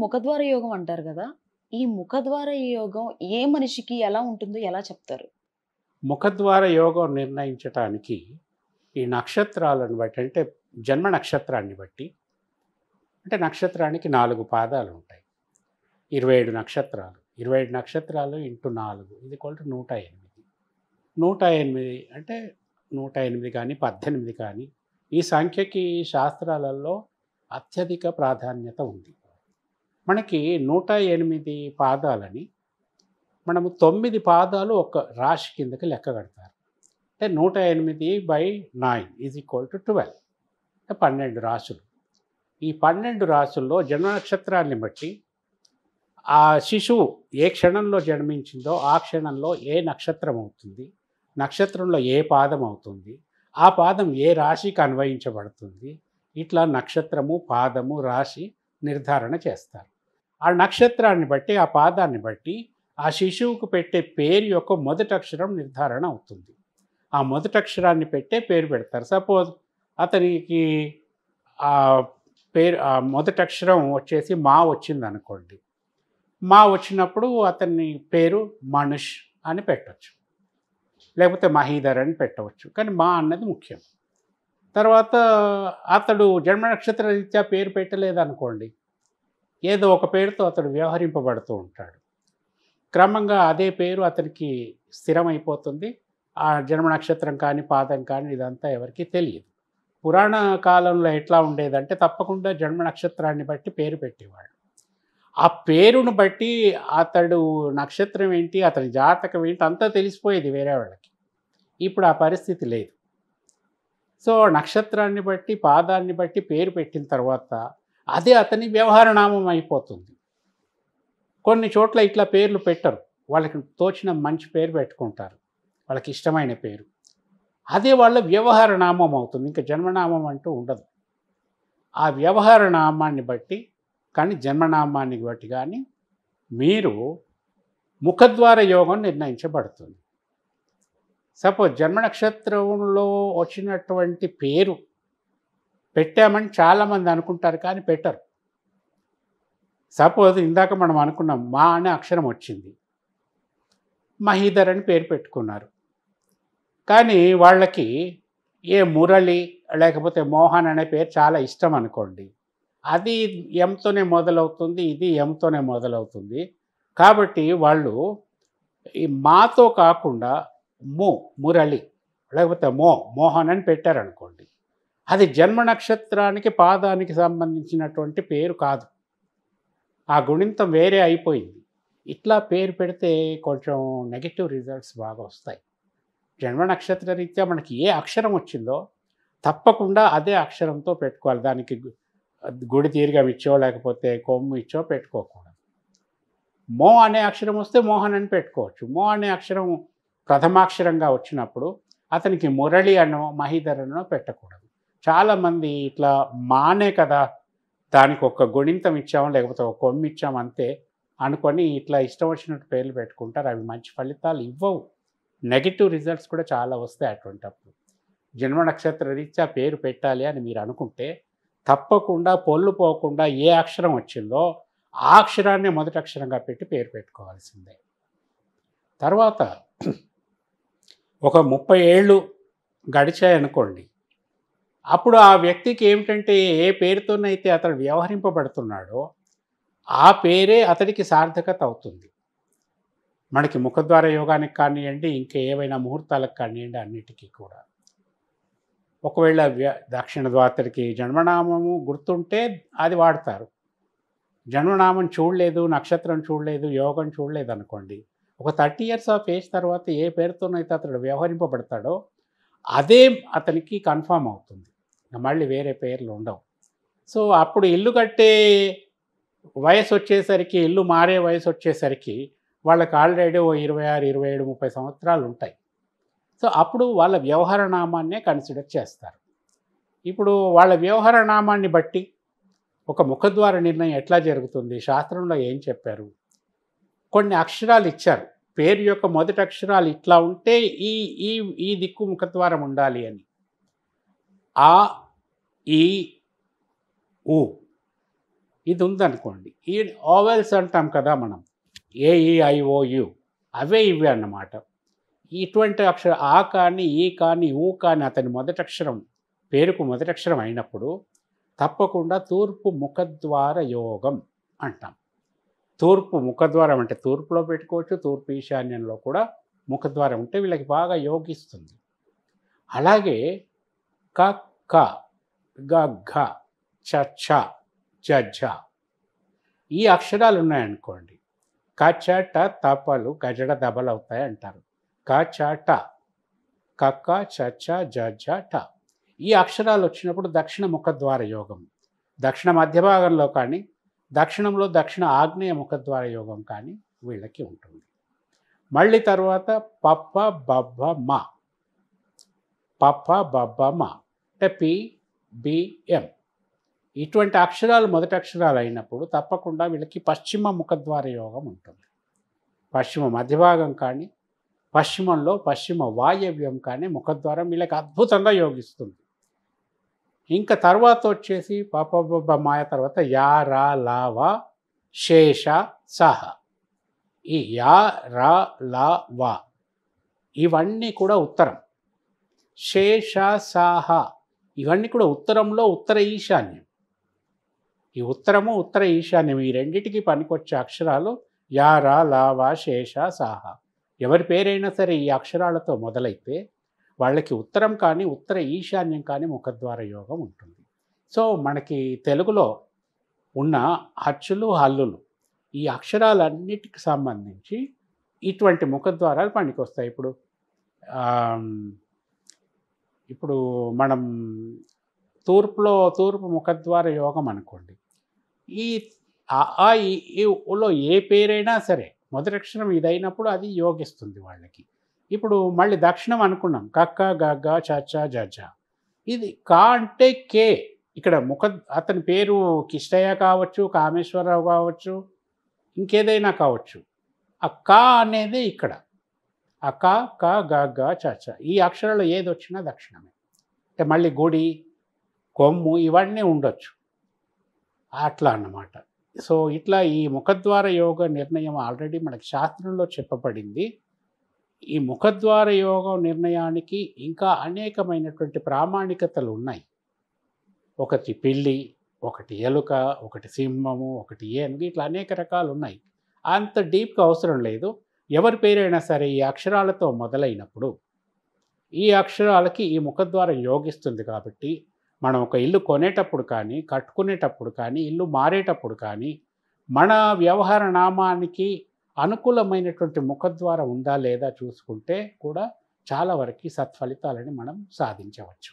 ముఖద్వార యోగం అంటారు కదా ఈ ముఖద్వార యోగం ఏ మనిషికి ఎలా ఉంటుందో ఎలా చెప్తారు ముఖద్వార యోగం నిర్ణయించటానికి ఈ నక్షత్రాలను బట్టి అంటే జన్మ నక్షత్రాన్ని బట్టి అంటే నక్షత్రానికి నాలుగు పాదాలు ఉంటాయి ఇరవై ఏడు నక్షత్రాలు ఇరవై ఏడు నక్షత్రాలు ఇంటూ నాలుగు ఇది కొలట నూట ఎనిమిది నూట ఎనిమిది అంటే నూట ఎనిమిది కానీ పద్దెనిమిది కానీ ఈ సంఖ్యకి శాస్త్రాలలో అత్యధిక ప్రాధాన్యత ఉంది మనకి నూట ఎనిమిది పాదాలని మనము తొమ్మిది పాదాలు ఒక రాశి కిందకి లెక్క కడతారు అంటే నూట ఎనిమిది by nine is equal to twelve అంటే పన్నెండు రాశులు ఈ పన్నెండు రాశుల్లో జన్మ నక్షత్రాన్ని బట్టి ఆ శిశువు ఏ క్షణంలో జన్మించిందో ఆ క్షణంలో ఏ నక్షత్రం అవుతుంది నక్షత్రంలో ఏ పాదం అవుతుంది ఆ పాదం ఏ రాశికి అన్వయించబడుతుంది ఇట్లా నక్షత్రము పాదము రాశి నిర్ధారణ చేస్తారు ఆ నక్షత్రాన్ని బట్టి ఆ పాదాన్ని బట్టి ఆ శిశువుకు పెట్టే పేరు యొక్క మొదటి అక్షరం నిర్ధారణ అవుతుంది ఆ మొదటి అక్షరాన్ని పెట్టే పేరు పెడతారు సపోజ్ అతనికి ఆ పేరు ఆ మొదటి అక్షరం వచ్చేసి మా వచ్చింది అనుకోండి మా వచ్చినప్పుడు అతని పేరు మనుష్ అని పెట్టవచ్చు లేకపోతే మహీధర్ అని పెట్టవచ్చు కానీ మా అన్నది ముఖ్యం తర్వాత అతడు జన్మ నక్షత్ర రీత్యా పేరు పెట్టలేదు అనుకోండి ఏదో ఒక పేరుతో అతడు వ్యవహరింపబడుతూ ఉంటాడు క్రమంగా అదే పేరు అతనికి స్థిరమైపోతుంది ఆ జన్మ నక్షత్రం కానీ పాదం కానీ ఇదంతా ఎవరికి తెలియదు పురాణ కాలంలో ఎట్లా ఉండేదంటే తప్పకుండా జన్మ నక్షత్రాన్ని బట్టి పేరు పెట్టేవాడు ఆ పేరును బట్టి అతడు నక్షత్రం ఏంటి అతని జాతకం ఏంటి అంతా తెలిసిపోయేది వేరే వాళ్ళకి ఇప్పుడు ఆ పరిస్థితి లేదు సో నక్షత్రాన్ని బట్టి పాదాన్ని బట్టి పేరు పెట్టిన తర్వాత అదే అతని వ్యవహార నామం అయిపోతుంది కొన్ని చోట్ల ఇట్లా పేర్లు పెట్టరు వాళ్ళకి తోచిన మంచి పేరు పెట్టుకుంటారు వాళ్ళకి ఇష్టమైన పేరు అదే వాళ్ళ వ్యవహార నామం అవుతుంది ఇంకా జన్మనామం అంటూ ఉండదు ఆ వ్యవహార నామాన్ని బట్టి కానీ జన్మనామాన్ని బట్టి కానీ మీరు ముఖద్వార యోగం నిర్ణయించబడుతుంది సపోజ్ జన్మ నక్షత్రంలో వచ్చినటువంటి పేరు పెట్టామని చాలామంది అనుకుంటారు కానీ పెట్టరు సపోజ్ ఇందాక మనం అనుకున్నాం మా అనే అక్షరం వచ్చింది మహీధర్ అని పేరు పెట్టుకున్నారు కానీ వాళ్ళకి ఏ మురళి లేకపోతే మోహన్ అనే పేరు చాలా ఇష్టం అనుకోండి అది ఎంతోనే మొదలవుతుంది ఇది ఎంతోనే మొదలవుతుంది కాబట్టి వాళ్ళు ఈ మాతో కాకుండా మో మురళి లేకపోతే మో మోహన్ అని పెట్టారనుకోండి అది జన్మ నక్షత్రానికి పాదానికి సంబంధించినటువంటి పేరు కాదు ఆ గుణింతం వేరే అయిపోయింది ఇట్లా పేరు పెడితే కొంచెం నెగిటివ్ రిజల్ట్స్ బాగా వస్తాయి జన్మ నక్షత్ర రీత్యా మనకి ఏ అక్షరం వచ్చిందో తప్పకుండా అదే అక్షరంతో పెట్టుకోవాలి దానికి గు- గుడి తీర్ఘం ఇచ్చో లేకపోతే కొమ్ము ఇచ్చో పెట్టుకోకూడదు మో అనే అక్షరం వస్తే మోహన్ అని పెట్టుకోవచ్చు మో అనే అక్షరం ప్రథమాక్షరంగా వచ్చినప్పుడు అతనికి మురళి అనో మహీధర్ అనో పెట్టకూడదు చాలామంది ఇట్లా మానే కదా దానికి ఒక గుణింతం ఇచ్చాము లేకపోతే ఒక కొమ్ము ఇచ్చాము అంతే అనుకొని ఇట్లా ఇష్టం వచ్చినట్టు పేర్లు పెట్టుకుంటారు అవి మంచి ఫలితాలు ఇవ్వవు నెగిటివ్ రిజల్ట్స్ కూడా చాలా వస్తాయి అటువంటప్పుడు జన్మ నక్షత్ర రీత్యా పేరు పెట్టాలి అని మీరు అనుకుంటే తప్పకుండా పొల్లు పోకుండా ఏ అక్షరం వచ్చిందో ఆ అక్షరాన్ని మొదటి అక్షరంగా పెట్టి పేరు పెట్టుకోవాల్సిందే తర్వాత ఒక ముప్పై ఏళ్ళు గడిచాయనుకోండి అప్పుడు ఆ వ్యక్తికి ఏమిటంటే ఏ పేరుతోనైతే అతడు వ్యవహరింపబడుతున్నాడో ఆ పేరే అతడికి సార్థకత అవుతుంది మనకి ముఖద్వార యోగానికి కానివ్వండి ఇంకా ఏవైనా ముహూర్తాలకు కానివ్వండి అన్నిటికీ కూడా ఒకవేళ వ్య దక్షిణ ద్వాతరికి జన్మనామము గుర్తుంటే అది వాడతారు జన్మనామం చూడలేదు నక్షత్రం చూడలేదు యోగం చూడలేదు అనుకోండి ఒక థర్టీ ఇయర్స్ ఆఫ్ ఏజ్ తర్వాత ఏ పేరుతోనైతే అతడు వ్యవహరింపబడతాడో అదే అతనికి కన్ఫామ్ అవుతుంది ఇంకా మళ్ళీ వేరే పేర్లు ఉండవు సో అప్పుడు ఇల్లు కట్టే వయసు వచ్చేసరికి ఇల్లు మారే వయసు వచ్చేసరికి వాళ్ళకి ఆల్రెడీ ఓ ఇరవై ఆరు ఇరవై ఏడు ముప్పై సంవత్సరాలు ఉంటాయి సో అప్పుడు వాళ్ళ వ్యవహార నామాన్నే కన్సిడర్ చేస్తారు ఇప్పుడు వాళ్ళ వ్యవహార నామాన్ని బట్టి ఒక ముఖద్వార నిర్ణయం ఎట్లా జరుగుతుంది శాస్త్రంలో ఏం చెప్పారు కొన్ని అక్షరాలు ఇచ్చారు పేరు యొక్క మొదటి అక్షరాలు ఇట్లా ఉంటే ఈ ఈ ఈ దిక్కు ముఖద్వారం ఉండాలి అని ఆ ఈ ఉ ఇది ఉందనుకోండి ఈ ఓవెల్స్ అంటాం కదా మనం ఏఈఐఓయు అవే ఇవి అన్నమాట ఇటువంటి అక్షర ఆ కానీ ఈ కానీ ఊ కానీ అతని మొదటి అక్షరం పేరుకు మొదటి అక్షరం అయినప్పుడు తప్పకుండా తూర్పు ముఖద్వార యోగం అంటాం తూర్పు ముఖద్వారం అంటే తూర్పులో పెట్టుకోవచ్చు తూర్పు ఈశాన్యంలో కూడా ముఖద్వారం ఉంటే వీళ్ళకి బాగా యోగిస్తుంది అలాగే క క గ ఘ చ ఛ జ ఝ ఈ అక్షరాలు ఉన్నాయనుకోండి క చ ట తపలు గజడ దబలు అవుతాయి అంటారు క చ ట క క చ చ జ ఝ ట ఈ అక్షరాలు వచ్చినప్పుడు దక్షిణ ముఖద్వార యోగం దక్షిణ మధ్య భాగంలో కానీ దక్షిణంలో దక్షిణ ఆగ్నేయ ముఖద్వార యోగం కానీ వీళ్ళకి ఉంటుంది మళ్ళీ తర్వాత పప్ప బబ్బ మా పప్ప బబ్బ మా అంటే పి బిఎం ఇటువంటి అక్షరాలు మొదటి అక్షరాలు అయినప్పుడు తప్పకుండా వీళ్ళకి పశ్చిమ ముఖద్వార యోగం ఉంటుంది పశ్చిమ మధ్య భాగం కానీ పశ్చిమంలో పశ్చిమ వాయవ్యం కానీ ముఖద్వారం వీళ్ళకి అద్భుతంగా యోగిస్తుంది ఇంకా తర్వాత వచ్చేసి పాప మాయ తర్వాత యా రా లా వా శేష సహ ఈ యా రా లా వా ఇవన్నీ కూడా ఉత్తరం శేష సాహ ఇవన్నీ కూడా ఉత్తరంలో ఉత్తర ఈశాన్యం ఈ ఉత్తరము ఉత్తర ఈశాన్యం ఈ రెండిటికి పనికొచ్చే అక్షరాలు యా రా లా వా శేష సాహ ఎవరి పేరైనా సరే ఈ అక్షరాలతో మొదలైతే వాళ్ళకి ఉత్తరం కానీ ఉత్తర ఈశాన్యం కానీ ముఖద్వార యోగం ఉంటుంది సో మనకి తెలుగులో ఉన్న హచ్చులు హల్లులు ఈ అక్షరాలన్నిటికి సంబంధించి ఇటువంటి ముఖద్వారాలు పనికొస్తాయి ఇప్పుడు ఆమ్, ఇప్పుడు మనం తూర్పులో తూర్పు ముఖద్వార యోగం అనుకోండి ఈ ఆ ఆ, ఈ ఈ లో ఏ పేరైనా సరే మొదటి అక్షరం ఇదైనప్పుడు అది యోగిస్తుంది వాళ్ళకి ఇప్పుడు మళ్ళీ దక్షిణం అనుకున్నాం కక్క గగ్గ చచ్చ జజ ఇది కా అంటే కే ఇక్కడ ముఖ అతని పేరు కిష్టయ్య కావచ్చు కామేశ్వరరావు కావచ్చు ఇంకేదైనా కావచ్చు ఆ కా అనేది ఇక్కడ ఆ క క గ గ చ చ ఈ అక్షరాలు ఏది వచ్చినా దక్షిణమే అంటే మళ్ళీ గుడి కొమ్ము ఇవన్నీ ఉండొచ్చు అట్లా అన్నమాట సో ఇట్లా ఈ ముఖద్వార యోగ నిర్ణయం ఆల్రెడీ మనకి శాస్త్రంలో చెప్పబడింది ఈ ముఖద్వార యోగం నిర్ణయానికి ఇంకా అనేకమైనటువంటి ప్రామాణికతలు ఉన్నాయి ఒకటి పిల్లి ఒకటి ఎలుక ఒకటి సింహము ఒకటి ఏనుగు ఇట్లా అనేక రకాలు ఉన్నాయి అంత డీప్గా అవసరం లేదు ఎవరి పేరైనా సరే ఈ అక్షరాలతో మొదలైనప్పుడు ఈ అక్షరాలకి ఈ ముఖద్వారం యోగిస్తుంది కాబట్టి మనం ఒక ఇల్లు కొనేటప్పుడు కానీ కట్టుకునేటప్పుడు కానీ ఇల్లు మారేటప్పుడు కానీ మన వ్యవహార నామానికి అనుకూలమైనటువంటి ముఖద్వారం ఉందా లేదా చూసుకుంటే కూడా చాలా వరకు సత్ఫలితాలని మనం సాధించవచ్చు